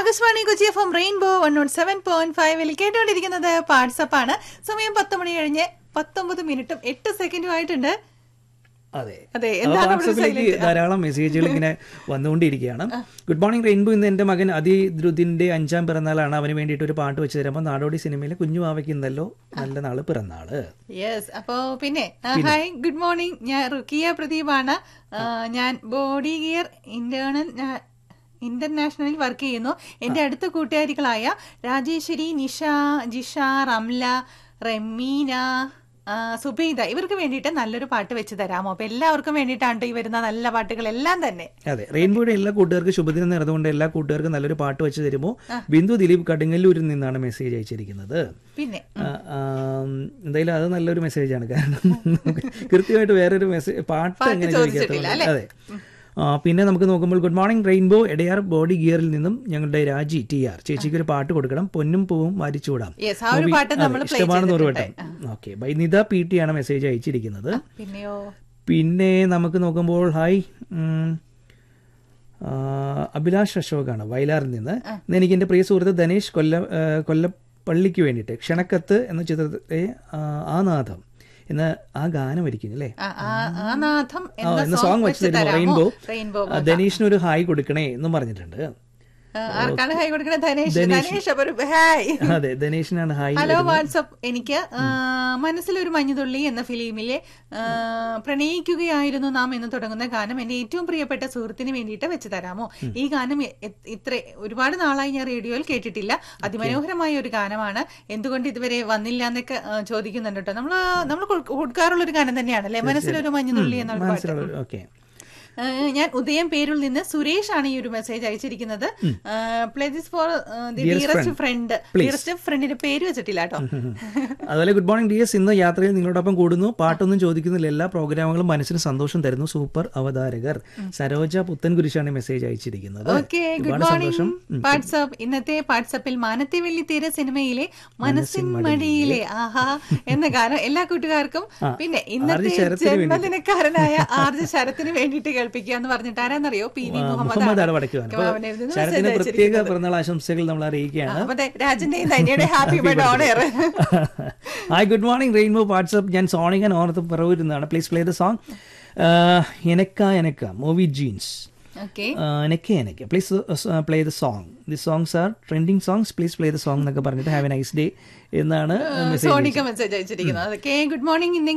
Akashvani Kochi F M rainbow one nought seven point ഫൈവിൽ കേട്ടുകൊണ്ടിരിക്കുന്നത് WhatsApp ആണ് സമയം പത്ത് മണി കഴിഞ്ഞ് പത്തൊമ്പത് മിനിറ്റും എട്ട് സെക്കൻഡും ആയിട്ടുണ്ട് അതെ അതെ അപ്പൊ എന്താണ് അവിടെ വാട്സപ്പിലേക്ക് silent? ധാരാളം മെസ്സേജുകൾ ഇങ്ങനെ വന്നുകൊണ്ടിരിക്കുകയാണ് ഗുഡ് മോർണിംഗ് റെയിൻബോ ഇന്ന് എൻ്റെ മകൻ അതിദ്രുതിന്റെ അഞ്ചാം പിറന്നാളാണ് അവന് വേണ്ടിയിട്ട് ഒരു പാട്ട് വെച്ച് തരുമ്പോൾ നാടോടി സിനിമയിലെ കുഞ്ഞു വാവയ്ക്കുന്നല്ലോ നല്ല നാള് പിറന്നാള് യെസ് അപ്പോ പിന്നെ ഹായ് ഗുഡ് മോർണിംഗ് ഞാൻ റുക്കിയ പ്രദീപാണ് ആ, ഞാൻ ബോഡി ഗിയർ ഇന്റേണൽ ഇന്റർനാഷണലിൽ വർക്ക് ചെയ്യുന്നു എന്റെ അടുത്ത കൂട്ടുകാരികളായ രാജേശ്വരി നിഷ ജിഷ റംല റെമീന ആ, സുബൈദ ഇവർക്ക് വേണ്ടിയിട്ട് നല്ലൊരു പാട്ട് വെച്ച് തരാമോ അപ്പൊ എല്ലാവർക്കും വേണ്ടിയിട്ടാണ് ഈ വരുന്ന നല്ല പാട്ടുകളെല്ലാം തന്നെ അതെ റെയിൻബോയുടെ എല്ലാ കൂട്ടുകാർക്കും ശുഭദിനം നേർന്നുകൊണ്ട് എല്ലാ കൂട്ടുകാർക്കും നല്ലൊരു പാട്ട് വെച്ച് തരുമ്പോൾ ബിന്ദു ദിലീപ് കടുങ്ങല്ലൂരിൽ നിന്നാണ് മെസ്സേജ് അയച്ചിരിക്കുന്നത് പിന്നെ ആ, ആം, എന്തായാലും അത് നല്ലൊരു മെസ്സേജാണ് കാരണം നമുക്ക് കൃത്യമായിട്ട് വേറൊരു മെസ്സേജ് പാട്ട് പാട്ട് എങ്ങനെ ചോദിച്ചിട്ടില്ല, ചോദിക്കാത്തത് അതെ ആ, പിന്നെ നമുക്ക് നോക്കുമ്പോൾ good morning rainbow Edayar body ഗിയറിൽ നിന്നും ഞങ്ങളുടെ രാജി ടി ആർ ചേച്ചിക്ക് ഒരു പാട്ട് കൊടുക്കണം പൊന്നും പൂവും വാരിച്ചൂടാം യെസ് ആ ഒരു പാട്ട് നമ്മൾ പ്ലേ ഇഷ്ടമാണ് നൂറുവട്ടം ചെയ്തിട്ടുണ്ട് okay bye Nitha P T ആണ് മെസ്സേജ് അയച്ചിരിക്കുന്നത് പിന്നെയോ പിന്നെ നമുക്ക് നോക്കുമ്പോൾ ഹായ് ഉം, ആ, അഭിലാഷ് അശോകാണ് വയലാറിൽ നിന്ന് ഇന്ന് എനിക്ക് എൻ്റെ പ്രിയ സുഹൃത്ത് ധനേഷ് കൊല്ല ആ, കൊല്ലപ്പള്ളിക്ക് വേണ്ടിയിട്ട് ക്ഷണക്കത്ത് എന്ന ചിത്രത്തിലെ ആ, ആ നാഥം എന്ന ആ ഗാനം ഇരിക്കുന്നു അല്ലേ ആ, ആ, ആ നാഥം ആ, എന്ന സോങ് വെച്ച് തരുമോ റെയിൻബോ റെയിൻബോ ആ, ധനീഷിന് ഒരു ഹായ് കൊടുക്കണേ എന്നും പറഞ്ഞിട്ടുണ്ട് ആർക്കാണ് ഹൈ കൊടുക്കണത് ധനേഷ് ധനേഷ് അപ്പൊ ഒരു ഹായ് അതെ ധനീഷിനാണ് ഹായ് ഹലോ വാട്സപ്പ് എനിക്ക് ആ, മനസ്സിലൊരു മഞ്ഞുതുള്ളി എന്ന ഫിലിമിലെ ആ, പ്രണയിക്കുകയായിരുന്നു നാം എന്ന് തുടങ്ങുന്ന ഗാനം എന്റെ ഏറ്റവും പ്രിയപ്പെട്ട സുഹൃത്തിന് വേണ്ടിയിട്ട് വെച്ച് തരാമോ ഈ ഗാനം എ- എ- ഇത്ര ഒരുപാട് നാളായി ഞാൻ റേഡിയോയിൽ കേട്ടിട്ടില്ല അതിമനോഹരമായ ഒരു ഗാനമാണ് എന്തുകൊണ്ട് ഇതുവരെ വന്നില്ല എന്നൊക്കെ ആ, ചോദിക്കുന്നുണ്ട് കേട്ടോ നമ്മൾ നമ്മൾ കൊടുക്കാറുള്ള ഒരു ഗാനം തന്നെയാണല്ലേ മനസ്സിലൊരു മഞ്ഞുതുള്ളി എന്നുള്ള പാട്ട് മനസ്സിലുള്ള ഓക്കെ ആ, ഞാൻ ഉദയം പേരിൽ നിന്ന് സുരേഷ് ആണ് ഈ ഒരു മെസ്സേജ് അയച്ചിരിക്കുന്നത് play this for the dearest friend dearest ഫ്രണ്ടിന്റെ പേര് വെച്ചിട്ടില്ല കേട്ടോ അതുപോലെ ഗുഡ് മോർണിംഗ് ഡിയസ് ഇന്ന് യാത്രയിൽ നിങ്ങളോടൊപ്പം കൂടുന്നു പാട്ടൊന്നും ചോദിക്കുന്നില്ല എല്ലാ പ്രോഗ്രാമുകളും മനസ്സിന് സന്തോഷം തരുന്നു സൂപ്പർ അവതാരകർ സരോജ പുത്തൻകുരിശാണ് മെസ്സേജ് അയച്ചിരിക്കുന്നത് ഓക്കെ ഗുഡ് ഒരുപാട് മോർണിംഗ് സന്തോഷം വാട്സപ്പ് ഇന്നത്തെ വാട്സപ്പിൽ മാനത്തെ വെള്ളിത്തേര സിനിമയിലെ മനസ്സിൻ മടിയിലെ ആഹാ എന്ന ഗാനം എല്ലാ കൂട്ടുകാർക്കും പിന്നെ ഇന്നത്തെ ശരത്തിന് ജന്മദിനക്കാരനായ ആർജ ശരത്തിന് വേണ്ടിയിട്ട് കേൾപ്പിക്കുക എന്ന് പറഞ്ഞിട്ട് ആരാന്നറിയോ പി വി മുഹമ്മദ് മുഹമ്മദ് ആണ് വടക്കുവാൻ അവനെഴുതുന്ന ശരത്തിന് message പ്രത്യേക പിറന്നാൾ ആശംസകൾ നമ്മൾ അറിയിക്കുകയാണ് അപ്പൊ ദേ, രാജന്റെയും ധന്യയുടെ happy birthday on air hi good morning rainbow WhatsApp ഞാൻ സോണികൻ ഓർത്ത് പിറവിരുന്നതാണ് please play the song Enakka Enakka movie jeans okay Enakke Enakke please play the song the songs are trending songs please play the song എന്നൊക്കെ പറഞ്ഞിട്ട് ഹാവ് എ നൈസ് ഡേ എന്നാണ് message Sonika message അയച്ചിരിക്കുന്നത് okay good morning